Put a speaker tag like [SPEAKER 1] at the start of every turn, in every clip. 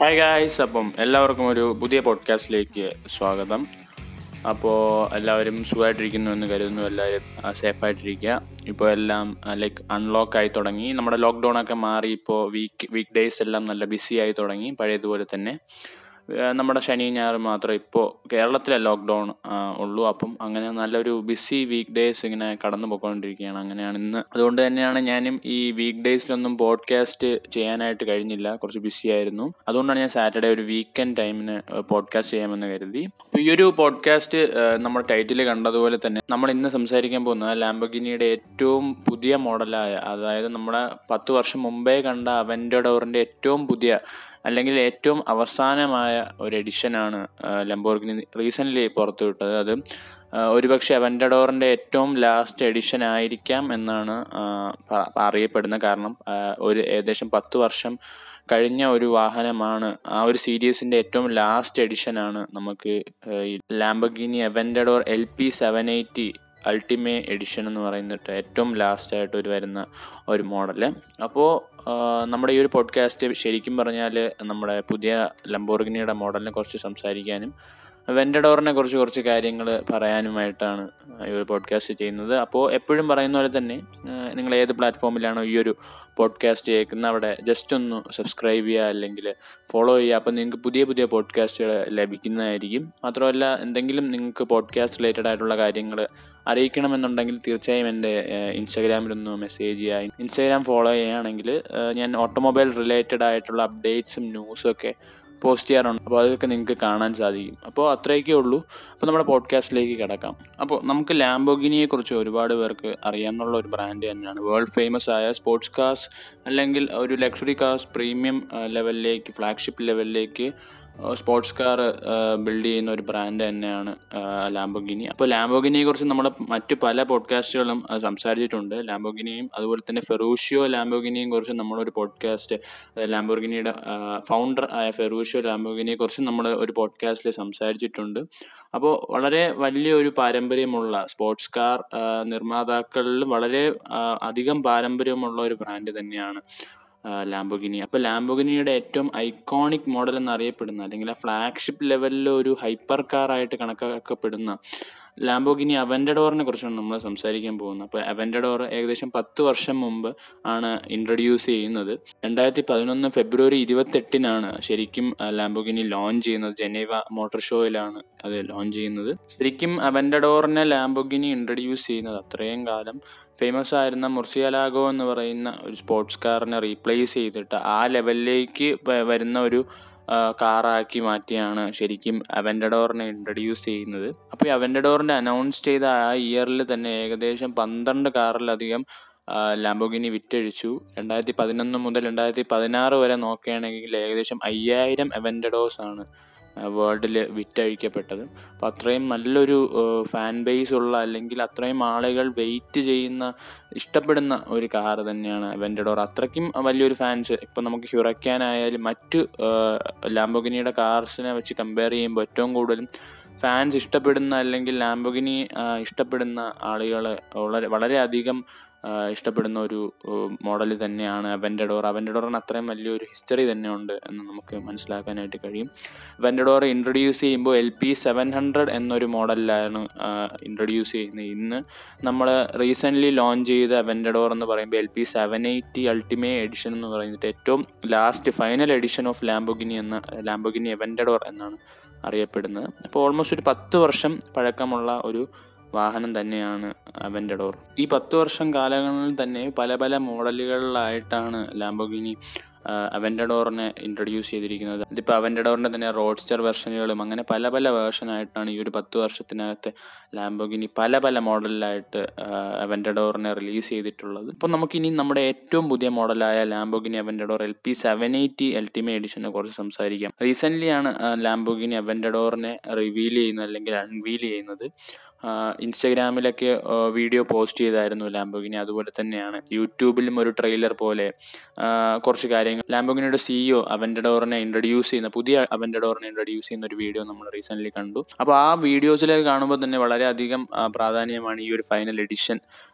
[SPEAKER 1] hi guys അപ്പം എല്ലാവർക്കും ഒരു പുതിയ പോഡ്കാസ്റ്റിലേക്ക് സ്വാഗതം അപ്പോൾ എല്ലാവരും സുഖമായിട്ടിരിക്കുന്നു എന്ന് കരുതുന്നു എല്ലാവരും സേഫായിട്ടിരിക്കുക ഇപ്പോൾ എല്ലാം ലൈക്ക് അൺലോക്ക് ആയി തുടങ്ങി നമ്മുടെ ലോക്ക്ഡൗൺ ഒക്കെ മാറി ഇപ്പോൾ വീക്ക് വീക്ക് ഡേയ്സ് എല്ലാം നല്ല ബിസി ആയി തുടങ്ങി പഴയതുപോലെ തന്നെ ആ, നമ്മുടെ ശനി ഞായർ മാത്രം ഇപ്പോൾ കേരളത്തിലെ ലോക്ക്ഡൗൺ ഉള്ളൂ അപ്പം അങ്ങനെ നല്ലൊരു ബിസി വീക്ക് ഡേയ്സ് ഇങ്ങനെ കടന്നു പോയിക്കൊണ്ടിരിക്കുകയാണ് അങ്ങനെയാണ് ഇന്ന് അതുകൊണ്ട് തന്നെയാണ് ഞാനും ഈ വീക്ക് ഡേയ്സിലൊന്നും പോഡ്കാസ്റ്റ് ചെയ്യാനായിട്ട് കഴിഞ്ഞില്ല കുറച്ച് ബിസി ആയിരുന്നു അതുകൊണ്ടാണ് ഞാൻ സാറ്റർഡേ ഒരു വീക്കെൻഡ് ടൈമിന് പോഡ്കാസ്റ്റ് ചെയ്യാമെന്ന് കരുതി അപ്പോൾ ഈ ഒരു പോഡ്കാസ്റ്റ് നമ്മുടെ ടൈറ്റിൽ കണ്ടതുപോലെ തന്നെ നമ്മൾ ഇന്ന് സംസാരിക്കാൻ പോകുന്നത് ലാംബഗിനിയുടെ ഏറ്റവും പുതിയ മോഡലായ അതായത് നമ്മുടെ പത്ത് വർഷം മുമ്പേ കണ്ട അവൻഡോറിൻ്റെ ഏറ്റവും പുതിയ അല്ലെങ്കിൽ ഏറ്റവും അവസാനമായ ഒരു എഡിഷനാണ് ലംബോർഗിനി റീസെൻ്റ്ലി പുറത്തുവിട്ടത് അത് ആ, ഒരുപക്ഷെ അവൻഡഡോറിൻ്റെ ഏറ്റവും ലാസ്റ്റ് എഡിഷൻ ആയിരിക്കാം എന്നാണ് ആ, പ- അറിയപ്പെടുന്നത് കാരണം ആ, ഒരു ഏകദേശം പത്ത് വർഷം കഴിഞ്ഞ ഒരു വാഹനമാണ് ആ ഒരു സീരീസിൻ്റെ ഏറ്റവും ലാസ്റ്റ് എഡിഷനാണ് നമുക്ക് ആ, ഈ Lamborghini Aventador L P seven eighty Ultimae edition എന്ന് പറയുന്നിട്ട് ഏറ്റവും ലാസ്റ്റ് ആയിട്ട് ഒരു വരുന്ന ഒരു മോഡല് അപ്പോൾ നമ്മുടെ ഈ ഒരു പോഡ്കാസ്റ്റ് ശരിക്കും പറഞ്ഞാൽ നമ്മുടെ പുതിയ ലംബോർഗിനിയുടെ മോഡലിനെ കുറിച്ച് സംസാരിക്കാനും വെൻഡഡോറിനെ കുറിച്ച് കുറച്ച് കാര്യങ്ങൾ പറയാനുമായിട്ടാണ് ഈ ഒരു പോഡ്കാസ്റ്റ് ചെയ്യുന്നത് അപ്പോൾ എപ്പോഴും പറയുന്ന പോലെ തന്നെ ആ, നിങ്ങൾ ഏത് പ്ലാറ്റ്ഫോമിലാണോ ഈ ഒരു പോഡ്കാസ്റ്റ് കേൾക്കുന്നത് അവിടെ ജസ്റ്റ് ഒന്ന് സബ്സ്ക്രൈബ് ചെയ്യുക അല്ലെങ്കിൽ ഫോളോ ചെയ്യുക അപ്പോൾ നിങ്ങൾക്ക് പുതിയ പുതിയ പോഡ്കാസ്റ്റുകൾ ലഭിക്കുന്നതായിരിക്കും മാത്രമല്ല എന്തെങ്കിലും നിങ്ങൾക്ക് പോഡ്കാസ്റ്റ് റിലേറ്റഡ് ആയിട്ടുള്ള കാര്യങ്ങൾ അറിയിക്കണമെന്നുണ്ടെങ്കിൽ തീർച്ചയായും എൻ്റെ ഇൻസ്റ്റാഗ്രാമിലൊന്ന് മെസ്സേജ് ചെയ്യുക ഇൻസ്റ്റാഗ്രാം ഫോളോ ചെയ്യുകയാണെങ്കിൽ ഏഹ്, ഞാൻ ഓട്ടോമൊബൈൽ റിലേറ്റഡ് ആയിട്ടുള്ള അപ്ഡേറ്റ്സും ന്യൂസും ഒക്കെ പോസ്റ്റ് ചെയ്യാറുണ്ട് അപ്പോൾ അതൊക്കെ നിങ്ങൾക്ക് കാണാൻ സാധിക്കും അപ്പോൾ അത്രയൊക്കെ ഉള്ളൂ അപ്പോൾ നമ്മുടെ പോഡ്കാസ്റ്റിലേക്ക് കിടക്കാം അപ്പോൾ നമുക്ക് ലാംബോഗിനിയെ കുറിച്ച് ഒരുപാട് പേർക്ക് അറിയാമെന്നുള്ള ഒരു ബ്രാൻഡ് തന്നെയാണ് വേൾഡ് ഫേമസ് ആയ സ്പോർട്സ് കാർസ് അല്ലെങ്കിൽ ഒരു ലക്ഷറി കാർസ് പ്രീമിയം ലെവലിലേക്ക് ഫ്ലാഗ്ഷിപ്പ് ലെവലിലേക്ക് സ്പോർട്സ് കാർ ബിൽഡ് ചെയ്യുന്ന ഒരു ബ്രാൻഡ് തന്നെയാണ് ലാംബോഗിനി അപ്പോൾ ലാംബോഗിനിയെ കുറിച്ച് നമ്മൾ മറ്റ് പല പോഡ്കാസ്റ്റുകളും ആ, സംസാരിച്ചിട്ടുണ്ട് ലാംബോഗിനിയും അതുപോലെ തന്നെ ഫെറൂഷിയോ ലാംബോഗിനിയും കുറിച്ച് നമ്മളൊരു പോഡ്കാസ്റ്റ് ലാംബോഗിനിയുടെ ഫൗണ്ടർ ആയ ഫെറൂഷിയോ ലാംബോഗിനിയെ കുറിച്ച് നമ്മൾ ഒരു പോഡ്കാസ്റ്റിൽ സംസാരിച്ചിട്ടുണ്ട് അപ്പോൾ വളരെ വലിയൊരു പാരമ്പര്യമുള്ള സ്പോർട്സ് കാർ നിർമ്മാതാക്കളിൽ വളരെ ആ, അധികം പാരമ്പര്യമുള്ള ഒരു ബ്രാൻഡ് തന്നെയാണ് ലാംബോഗിനി അപ്പോൾ ലാംബോഗിനിയുടെ ഏറ്റവും ഐക്കോണിക് മോഡൽ എന്നറിയപ്പെടുന്ന അല്ലെങ്കിൽ ആ ഫ്ലാഗ്ഷിപ്പ് ലെവലിൽ ഒരു ഹൈപ്പർ കാർ ആയിട്ട് കണക്കാക്കപ്പെടുന്ന ലാംബോഗിനി അവൻഡഡോറിനെ കുറിച്ചാണ് നമ്മൾ സംസാരിക്കാൻ പോകുന്നത് അപ്പോൾ അവൻഡഡോർ ഏകദേശം പത്ത് വർഷം മുമ്പ് ആണ് ഇൻട്രൊഡ്യൂസ് ചെയ്യുന്നത് രണ്ടായിരത്തി പതിനൊന്ന് ഫെബ്രുവരി ഇരുപത്തെട്ടിനാണ് ശരിക്കും ലാംബോഗിനി ലോഞ്ച് ചെയ്യുന്നത് ജനീവ മോട്ടോർ ഷോയിലാണ് അത് ലോഞ്ച് ചെയ്യുന്നത് ശരിക്കും അവൻഡഡോറിനെ ലാംബോഗിനി ഇൻട്രൊഡ്യൂസ് ചെയ്യുന്നത് അത്രയും കാലം ഫേമസ് ആയിരുന്ന മുർസിയലാഗോ എന്ന് പറയുന്ന ഒരു സ്പോർട്സ് കാറിനെ റീപ്ലേസ് ചെയ്തിട്ട് ആ ലെവലിലേക്ക് വ- വരുന്ന ഒരു ആ, കാറാക്കി മാറ്റിയാണ് ശരിക്കും അവൻഡഡോറിനെ ഇൻട്രൊഡ്യൂസ് ചെയ്യുന്നത് അപ്പോൾ ഈ അവൻഡഡോറിൻ്റെ അനൗൺസ് ചെയ്ത ആ ഇയറിൽ തന്നെ ഏകദേശം പന്ത്രണ്ട് കാറിലധികം ലാംബോഗിനി വിറ്റഴിച്ചു രണ്ടായിരത്തി പതിനൊന്ന് മുതൽ രണ്ടായിരത്തി പതിനാറ് വരെ നോക്കുകയാണെങ്കിൽ ഏകദേശം അയ്യായിരം അവൻഡഡോസ് ആണ് വേൾഡിൽ വിറ്റഴിക്കപ്പെട്ടത് അപ്പോൾ അത്രയും നല്ലൊരു ഫാൻ ബേസ് ഉള്ള അല്ലെങ്കിൽ അത്രയും ആളുകൾ വെയിറ്റ് ചെയ്യുന്ന ഇഷ്ടപ്പെടുന്ന ഒരു കാർ തന്നെയാണ് വെൻഡഡോർ അത്രയ്ക്കും വലിയൊരു ഫാൻസ് ഇപ്പം നമുക്ക് ഹ്യുറയ്ക്കാൻ ആയാലും മറ്റ് ലാംബോഗിനിയുടെ കാർസിനെ വെച്ച് കമ്പയർ ചെയ്യുമ്പോൾ ഏറ്റവും കൂടുതലും ഫാൻസ് ഇഷ്ടപ്പെടുന്ന അല്ലെങ്കിൽ ലാംബോഗിനി ഇഷ്ടപ്പെടുന്ന ആളുകൾ വളരെ വളരെയധികം ആ, ഇഷ്ടപ്പെടുന്ന ഒരു മോഡൽ തന്നെയാണ് അവൻഡഡോർ അവൻഡഡോറിന് അത്രയും വലിയൊരു ഹിസ്റ്ററി തന്നെയുണ്ട് എന്ന് നമുക്ക് മനസ്സിലാക്കാനായിട്ട് കഴിയും വെൻഡഡോർ ഇൻട്രൊഡ്യൂസ് ചെയ്യുമ്പോൾ എൽ പി സെവൻ ഹൺഡ്രഡ് എന്നൊരു മോഡലിലാണ് ഇൻട്രൊഡ്യൂസ് ചെയ്യുന്നത് ഇന്ന് നമ്മൾ റീസെൻ്റ്ലി ലോഞ്ച് ചെയ്ത വെൻഡഡോർ എന്ന് പറയുമ്പോൾ L P seven eighty Ultimae edition എന്ന് പറയുന്നത് ഏറ്റവും last final edition of Lamborghini എന്ന ലാംബോഗിനി വെൻഡഡോർ എന്നാണ് അറിയപ്പെടുന്നത് അപ്പോൾ ഓൾമോസ്റ്റ് ഒരു പത്ത് വർഷം പഴക്കമുള്ള ഒരു വാഹനം തന്നെയാണ് അവൻഡഡോർ ഈ പത്ത് വർഷം കാലങ്ങളിൽ തന്നെ പല പല മോഡലുകളിലായിട്ടാണ് ലാംബോഗിനി അവൻഡഡോറിനെ ഇൻട്രൊഡ്യൂസ് ചെയ്തിരിക്കുന്നത് ഇതിപ്പോൾ അവൻഡഡോറിൻ്റെ തന്നെ റോഡ്സ്റ്റർ വെർഷനുകളും അങ്ങനെ പല പല വേർഷനായിട്ടാണ് ഈ ഒരു പത്ത് വർഷത്തിനകത്ത് ലാംബോഗിനി പല പല മോഡലിലായിട്ട് അവൻഡഡോറിനെ റിലീസ് ചെയ്തിട്ടുള്ളത് അപ്പോൾ നമുക്കിനി നമ്മുടെ ഏറ്റവും പുതിയ മോഡലായ Lamborghini Aventador L P seven eighty Ultimae എഡിഷനെ കുറിച്ച് സംസാരിക്കാം റീസെൻ്റ്ലി ആണ് ലാംബോഗിനി അവൻഡഡോറിനെ റിവീൽ ചെയ്യുന്നത് അല്ലെങ്കിൽ അൺവീൽ ചെയ്യുന്നത് ഇൻസ്റ്റഗ്രാമിലൊക്കെ വീഡിയോ പോസ്റ്റ് ചെയ്തായിരുന്നു ലാംബോഗിനി അതുപോലെ തന്നെയാണ് യൂട്യൂബിലും ഒരു ട്രെയിലർ പോലെ ആ, കുറച്ച് കാര്യങ്ങൾ ലാംബോഗിനിയുടെ സിഇഒ അവൻഡഡോറിനെ ഇൻട്രൊഡ്യൂസ് ചെയ്യുന്ന പുതിയ അവൻഡഡോറിനെ ഇൻട്രൊഡ്യൂസ് ചെയ്യുന്ന ഒരു വീഡിയോ നമ്മൾ റീസെൻ്റ്ലി കണ്ടു അപ്പോൾ ആ വീഡിയോസിലേക്ക് കാണുമ്പോൾ തന്നെ വളരെയധികം ആ, പ്രാധാന്യമാണ് ഈ ഒരു ഫൈനൽ എഡിഷൻ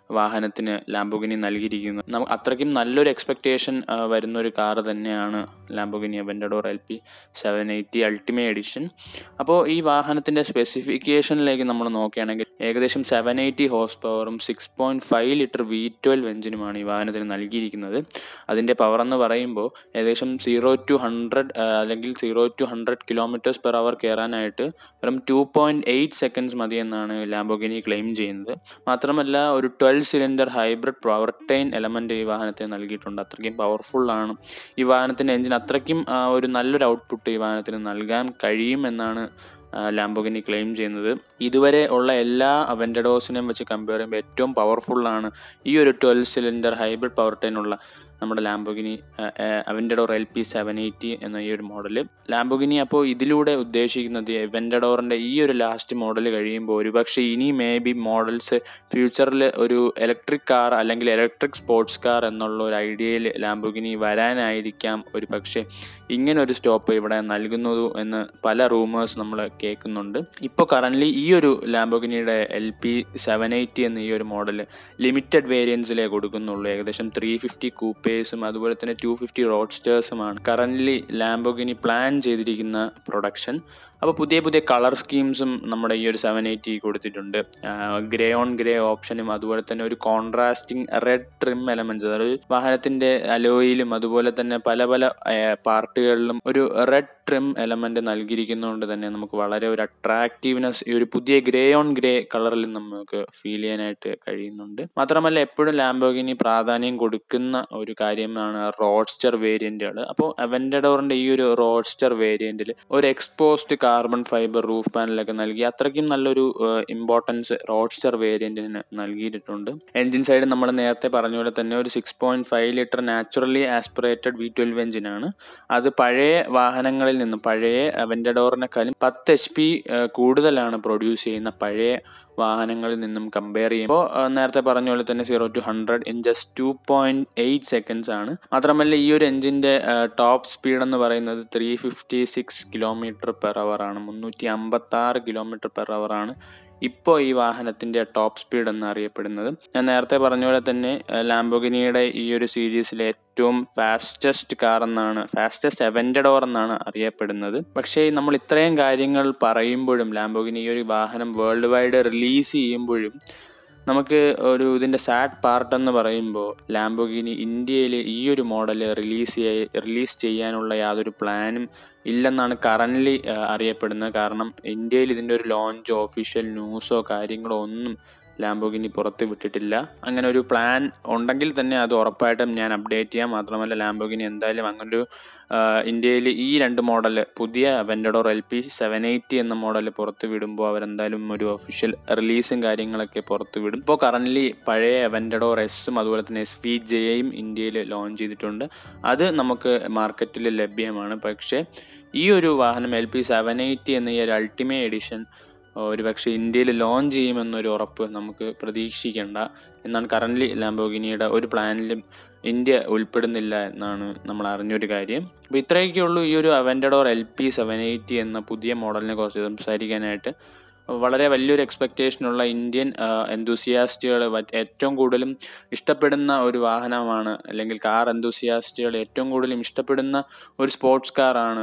[SPEAKER 1] വാഹനത്തിന് ലാംബോഗിനി നൽകിയിരിക്കുന്നത് നമുക്ക് അത്രയ്ക്കും നല്ലൊരു എക്സ്പെക്റ്റേഷൻ വരുന്ന ഒരു കാർ തന്നെയാണ് Lamborghini Aventador L P seven eighty Ultimae edition അപ്പോൾ ഈ വാഹനത്തിൻ്റെ സ്പെസിഫിക്കേഷനിലേക്ക് നമ്മൾ നോക്കുകയാണെങ്കിൽ ഏകദേശം സെവൻ എയ്റ്റി ഹോഴ്സ് പവറും six point five litre V twelve എഞ്ചിനുമാണ് ഈ വാഹനത്തിന് നൽകിയിരിക്കുന്നത് അതിൻ്റെ പവർ എന്ന് പറയുമ്പോൾ ഏകദേശം സീറോ ടു ഹൺഡ്രഡ് അല്ലെങ്കിൽ zero to hundred kilometres per hour കയറാനായിട്ട് വെറും ടു പോയിൻറ്റ് എയ്റ്റ് സെക്കൻഡ്സ് മതിയെന്നാണ് ലാംബോഗിനി ക്ലെയിം ചെയ്യുന്നത് മാത്രമല്ല ഒരു twelve cylinder hybrid powertrain element ഈ വാഹനത്തിന് നൽകിയിട്ടുണ്ട് അത്രയ്ക്കും പവർഫുള്ളാണ് ഈ വാഹനത്തിൻ്റെ എഞ്ചിൻ അത്രയ്ക്കും ആ, ഒരു നല്ലൊരു ഔട്ട്പുട്ട് ഈ വാഹനത്തിന് നൽകാൻ കഴിയുമെന്നാണ് ലാംബോഗിനി ക്ലെയിം ചെയ്യുന്നത് ഇതുവരെ ഉള്ള എല്ലാ അവെൻറ്റഡോസിനെയും വെച്ച് കമ്പയർ ചെയ്യുമ്പോൾ ഏറ്റവും പവർഫുള്ളാണ് ഈ ഒരു ട്വൽവ് സിലിണ്ടർ ഹൈബ്രിഡ് പവർ ടൈനുള്ള നമ്മുടെ Lamborghini Aventador L P seven eighty എന്ന ഈ ഒരു മോഡൽ ലാംബോഗിനി അപ്പോൾ ഇതിലൂടെ ഉദ്ദേശിക്കുന്നത് അവെൻറ്റഡോറിൻ്റെ ഈ ഒരു ലാസ്റ്റ് മോഡൽ കഴിയുമ്പോൾ ഒരുപക്ഷെ ഇനി മേ ബി മോഡൽസ് ഫ്യൂച്ചറിൽ ഒരു ഇലക്ട്രിക് കാർ അല്ലെങ്കിൽ ഇലക്ട്രിക് സ്പോർട്സ് കാർ എന്നുള്ള ഒരു ഐഡിയയിൽ ലാംബോഗിനി വരാനായിരിക്കാം ഒരു പക്ഷേ ഇങ്ങനെ ഒരു സ്റ്റോപ്പ് ഇവിടെ നൽകുന്നത് എന്ന് പല റൂമേഴ്സ് നമ്മൾ കേൾക്കുന്നുണ്ട് ഇപ്പോൾ കറൻ്റ്ലി ഈ ഒരു ലാംബോഗിനിയുടെ എൽ പി സെവൻ എയ്റ്റി എന്ന ഈ ഒരു മോഡൽ ലിമിറ്റഡ് വേരിയൻസിലേ കൊടുക്കുന്നുള്ളൂ ഏകദേശം ത്രീ ഫിഫ്റ്റി കൂപ്പേഴ്സും അതുപോലെ തന്നെ ടു ഫിഫ്റ്റി റോഡ്സ്റ്റേഴ്സുമാണ് കറൻ്റ്ലി ലാംബോഗിനി പ്ലാൻ ചെയ്തിരിക്കുന്ന പ്രൊഡക്ഷൻ അപ്പോൾ പുതിയ പുതിയ കളർ സ്കീംസും നമ്മുടെ ഈ ഒരു സെവൻ എയ്റ്റി കൊടുത്തിട്ടുണ്ട് ഗ്രേ ഓൺ ഗ്രേ ഓപ്ഷനും അതുപോലെ തന്നെ ഒരു കോൺട്രാസ്റ്റിംഗ് റെഡ് ട്രിം എലമെന്റ്സ് അതായത് വാഹനത്തിന്റെ അലോയിലും അതുപോലെ തന്നെ പല പല പാർട്ടുകളിലും ഒരു റെഡ് ട്രിം എലമെന്റ് നൽകിയിരിക്കുന്നതുകൊണ്ട് തന്നെ നമുക്ക് വളരെ ഒരു അട്രാക്റ്റീവ്നെസ് ഈ ഒരു പുതിയ ഗ്രേ ഓൺ ഗ്രേ കളറിൽ നമുക്ക് ഫീൽ ചെയ്യാനായിട്ട് കഴിയുന്നുണ്ട് മാത്രമല്ല എപ്പോഴും ലാംബോഗിനി പ്രാധാന്യം കൊടുക്കുന്ന ഒരു കാര്യമാണ് റോഡ്സ്റ്റർ വേരിയന്റുകൾ അപ്പോൾ അവെൻറ്റഡോറിന്റെ ഈ ഒരു റോഡ്സ്റ്റർ വേരിയന്റിൽ ഒരു എക്സ്പോസ്ഡ് കാർബൺ ഫൈബർ റൂഫ് പാനലൊക്കെ നൽകി അത്രയ്ക്കും നല്ലൊരു ഇമ്പോർട്ടൻസ് റോഡ്സ്റ്റർ വേരിയന്റിന് നൽകിയിട്ടുണ്ട് എഞ്ചിൻ സൈഡ് നമ്മൾ നേരത്തെ പറഞ്ഞ പോലെ തന്നെ ഒരു six point five litre naturally aspirated V twelve എഞ്ചിനാണ് അത് പഴയ വാഹനങ്ങളിൽ നിന്നും പഴയ അവെൻറ്റഡോറിനെക്കാളും പത്ത് എച്ച് പി കൂടുതലാണ് പ്രൊഡ്യൂസ് ചെയ്യുന്ന പഴയ വാഹനങ്ങളിൽ നിന്നും കമ്പയർ ചെയ്യുമ്പോൾ നേരത്തെ പറഞ്ഞ പോലെ തന്നെ zero to hundred in just two point eight seconds ആണ് മാത്രമല്ല ഈ ഒരു എഞ്ചിൻ്റെ ടോപ്പ് സ്പീഡ് എന്ന് പറയുന്നത് three fifty six kilometre per hour ആണ് മുന്നൂറ്റി അമ്പത്തി ആറ് കിലോമീറ്റർ പെർ അവർ ആണ് ഇപ്പോൾ ഈ വാഹനത്തിൻ്റെ ടോപ്പ് സ്പീഡ് എന്ന് അറിയപ്പെടുന്നത് ഞാൻ നേരത്തെ പറഞ്ഞ പോലെ തന്നെ ലാംബോഗിനിയുടെ ഈ ഒരു സീരീസിലെ ഏറ്റവും ഫാസ്റ്റസ്റ്റ് കാർ എന്നാണ് ഫാസ്റ്റസ്റ്റ് അവെൻറ്റഡോർ എന്നാണ് അറിയപ്പെടുന്നത് പക്ഷേ നമ്മൾ ഇത്രയും കാര്യങ്ങൾ പറയുമ്പോഴും ലാംബോഗിനി ഈ ഒരു വാഹനം വേൾഡ് വൈഡ് റിലീസ് ചെയ്യുമ്പോഴും നമുക്ക് ഒരു ഇതിൻ്റെ സാഡ് പാർട്ട് എന്ന് പറയുമ്പോൾ ലാംബോഗിനി ഇന്ത്യയിൽ ഈ ഒരു മോഡൽ റിലീസ് ചെയ്യ റിലീസ് ചെയ്യാനുള്ള യാതൊരു പ്ലാനും ഇല്ലെന്നാണ് കറൻ്റ്ലി അറിയപ്പെടുന്നത് കാരണം ഇന്ത്യയിൽ ഇതിൻ്റെ ഒരു ലോഞ്ചോ ഒഫീഷ്യൽ ന്യൂസോ കാര്യങ്ങളോ ഒന്നും ലാംബോഗിനി പുറത്ത് വിട്ടിട്ടില്ല അങ്ങനെ ഒരു പ്ലാൻ ഉണ്ടെങ്കിൽ തന്നെ അത് ഉറപ്പായിട്ടും ഞാൻ അപ്ഡേറ്റ് ചെയ്യാം മാത്രമല്ല ലാംബോഗിനി എന്തായാലും അങ്ങനൊരു ഇന്ത്യയിൽ ഈ രണ്ട് മോഡൽ പുതിയ Aventador L P seven eighty എന്ന മോഡൽ പുറത്ത് വിടുമ്പോൾ അവരെന്തായാലും ഒരു ഒഫീഷ്യൽ റിലീസും കാര്യങ്ങളൊക്കെ പുറത്ത് വിടും ഇപ്പോൾ കറൻ്റ്ലി പഴയ വെൻഡഡോർ എസും അതുപോലെ തന്നെ എസ് വി ജെയും ഇന്ത്യയിൽ ലോഞ്ച് ചെയ്തിട്ടുണ്ട് അത് നമുക്ക് മാർക്കറ്റിൽ ലഭ്യമാണ് പക്ഷേ ഈ ഒരു വാഹനം എൽ പി സെവൻ എയ്റ്റി എന്ന ഈ ഒരു അൾട്ടിമേ എഡിഷൻ ഒരു പക്ഷേ ഇന്ത്യയിൽ ലോഞ്ച് ചെയ്യുമെന്നൊരു ഉറപ്പ് നമുക്ക് പ്രതീക്ഷിക്കേണ്ട എന്നാണ് കറൻ്റ്ലി ലാംബോഗിനിയുടെ ഒരു പ്ലാനിലും ഇന്ത്യ ഉൾപ്പെടുന്നില്ല എന്നാണ് നമ്മൾ അറിഞ്ഞൊരു കാര്യം അപ്പോൾ ഇത്രയൊക്കെ ഉള്ളൂ ഈ ഒരു Aventador L P seven eighty എന്ന പുതിയ മോഡലിനെ കുറിച്ച് സംസാരിക്കാനായിട്ട് വളരെ വലിയൊരു എക്സ്പെക്റ്റേഷനുള്ള ഇന്ത്യൻ എന്തൂസിയാസ്റ്റുകൾ ഏറ്റവും കൂടുതലും ഇഷ്ടപ്പെടുന്ന ഒരു വാഹനമാണ് അല്ലെങ്കിൽ കാർ എന്തൂസിയാസ്റ്റുകൾ ഏറ്റവും കൂടുതലും ഇഷ്ടപ്പെടുന്ന ഒരു സ്പോർട്സ് കാറാണ്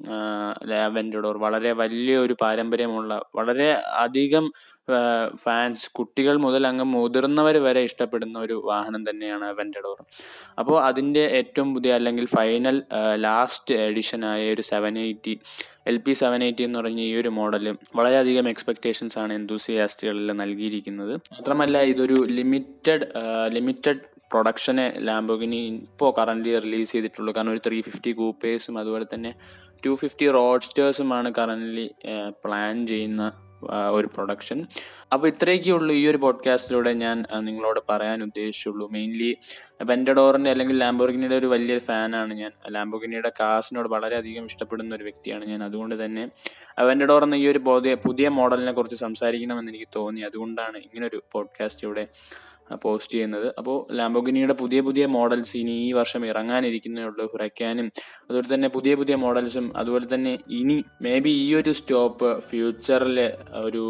[SPEAKER 1] ലാവെൻഡോർ വളരെ വലിയൊരു പാരമ്പര്യമുള്ള വളരെ അധികം ഫാൻസ് കുട്ടികൾ മുതൽ അങ്ങ് മുതിർന്നവർ വരെ ഇഷ്ടപ്പെടുന്ന ഒരു വാഹനം തന്നെയാണ് അവെൻറ്റഡോർ അപ്പോൾ അതിൻ്റെ ഏറ്റവും പുതിയ അല്ലെങ്കിൽ ഫൈനൽ ലാസ്റ്റ് എഡിഷനായ ഒരു seven eighty L P seven eighty എന്ന് പറഞ്ഞ ഈ ഒരു മോഡൽ വളരെയധികം എക്സ്പെക്റ്റേഷൻസ് ആണ് എന്തൂസിയാസ്റ്റുകളിൽ നൽകിയിരിക്കുന്നത് മാത്രമല്ല ഇതൊരു ലിമിറ്റഡ് ലിമിറ്റഡ് പ്രൊഡക്ഷനെ ലാംബോഗിനി ഇപ്പോൾ കറൻ്റ് റിലീസ് ചെയ്തിട്ടുള്ളൂ കാരണം ഒരു ത്രീ ഫിഫ്റ്റി കൂപ്പേഴ്സും അതുപോലെ തന്നെ ടു ഫിഫ്റ്റി റോഡ്സ്റ്റേഴ്സുമാണ് കറൻ്റ്ലി പ്ലാൻ ചെയ്യുന്ന ഒരു പ്രൊഡക്ഷൻ അപ്പോൾ ഇത്രയൊക്കെ ഉള്ളൂ ഈ ഒരു പോഡ്കാസ്റ്റിലൂടെ ഞാൻ നിങ്ങളോട് പറയാൻ ഉദ്ദേശിച്ചുള്ളൂ മെയിൻലി വെൻഡഡോറിൻ്റെ അല്ലെങ്കിൽ ലാംബോർഗിനിയുടെ ഒരു വലിയ ഫാനാണ് ഞാൻ ലാംബോർഗിനിയുടെ കാസിനോട് വളരെയധികം ഇഷ്ടപ്പെടുന്ന ഒരു വ്യക്തിയാണ് ഞാൻ അതുകൊണ്ട് തന്നെ വെൻഡഡോർ എന്ന ഈ ഒരു പുതിയ പുതിയ മോഡലിനെ കുറിച്ച് സംസാരിക്കണമെന്ന് എനിക്ക് തോന്നി അതുകൊണ്ടാണ് ഇങ്ങനൊരു പോഡ്കാസ്റ്റ് ഇവിടെ പോസ്റ്റ് ചെയ്യുന്നത് അപ്പോൾ ലാംബോഗിനിയുടെ പുതിയ പുതിയ മോഡൽസ് ഇനി ഈ വർഷം ഇറങ്ങാനിരിക്കുന്നേ ഉള്ളൂ ഹുറയ്ക്കാനും അതുപോലെ തന്നെ പുതിയ പുതിയ മോഡൽസും അതുപോലെ തന്നെ ഇനി മേ ബി ഈ ഒരു സ്റ്റോപ്പ് ഫ്യൂച്ചറിൽ ഒരു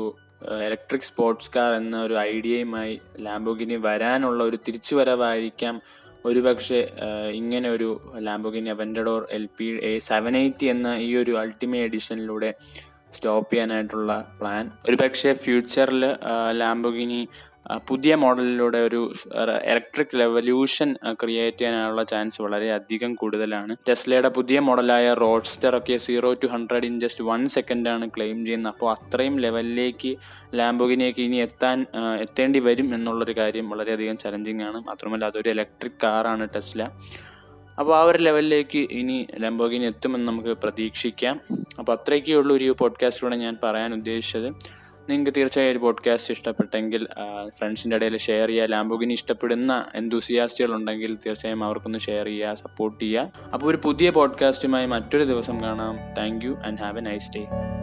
[SPEAKER 1] ഇലക്ട്രിക് സ്പോർട്സ് കാർ എന്ന ഒരു ഐഡിയയുമായി ലാംബോഗിനി വരാനുള്ള ഒരു തിരിച്ചുവരവായിരിക്കാം ഒരുപക്ഷെ ആഹ്, ഇങ്ങനെ ഒരു Lamborghini Aventador L P A seven eighty എന്ന ഈ ഒരു അൾട്ടിമേറ്റ് എഡിഷനിലൂടെ സ്റ്റോപ്പ് ചെയ്യാനായിട്ടുള്ള പ്ലാൻ ഒരു പക്ഷേ ഫ്യൂച്ചറിൽ ലാംബോഗിനി പുതിയ മോഡലിലൂടെ ഒരു ഇലക്ട്രിക് റെവല്യൂഷൻ ക്രിയേറ്റ് ചെയ്യാനുള്ള ചാൻസ് വളരെ അധികം കൂടുതലാണ് ടെസ്ലയുടെ പുതിയ മോഡലായ റോഡ്സ്റ്റർ ഒക്കെ zero to hundred in just one സെക്കൻഡാണ് ക്ലെയിം ചെയ്യുന്നത് അപ്പോൾ അത്രയും ലെവലിലേക്ക് ലാംബോഗിനിയൊക്കെ ഇനി എത്താൻ ആ, എത്തേണ്ടി വരും എന്നുള്ളൊരു കാര്യം വളരെയധികം ചലഞ്ചിങ് ആണ് മാത്രമല്ല അതൊരു ഇലക്ട്രിക് കാറാണ് ടെസ്ല അപ്പോൾ ആ ഒരു ലെവലിലേക്ക് ഇനി ലംബോഗിനി എത്തുമെന്ന് നമുക്ക് പ്രതീക്ഷിക്കാം അപ്പോൾ അത്രയൊക്കെ ഉള്ളൂ ഒരു പോഡ്കാസ്റ്റിലൂടെ ഞാൻ പറയാൻ ഉദ്ദേശിച്ചത് നിങ്ങൾക്ക് തീർച്ചയായും ഒരു പോഡ്കാസ്റ്റ് ഇഷ്ടപ്പെട്ടെങ്കിൽ ഫ്രണ്ട്സിൻ്റെ ഇടയിൽ ഷെയർ ചെയ്യുക ലാംബോഗിനി ഇഷ്ടപ്പെടുന്ന എന്തൂസിയാസ്റ്റുകൾ ഉണ്ടെങ്കിൽ തീർച്ചയായും അവർക്കൊന്ന് ഷെയർ ചെയ്യുക സപ്പോർട്ട് ചെയ്യുക അപ്പോൾ ഒരു പുതിയ പോഡ്കാസ്റ്റുമായി മറ്റൊരു ദിവസം കാണാം thank you and have a nice day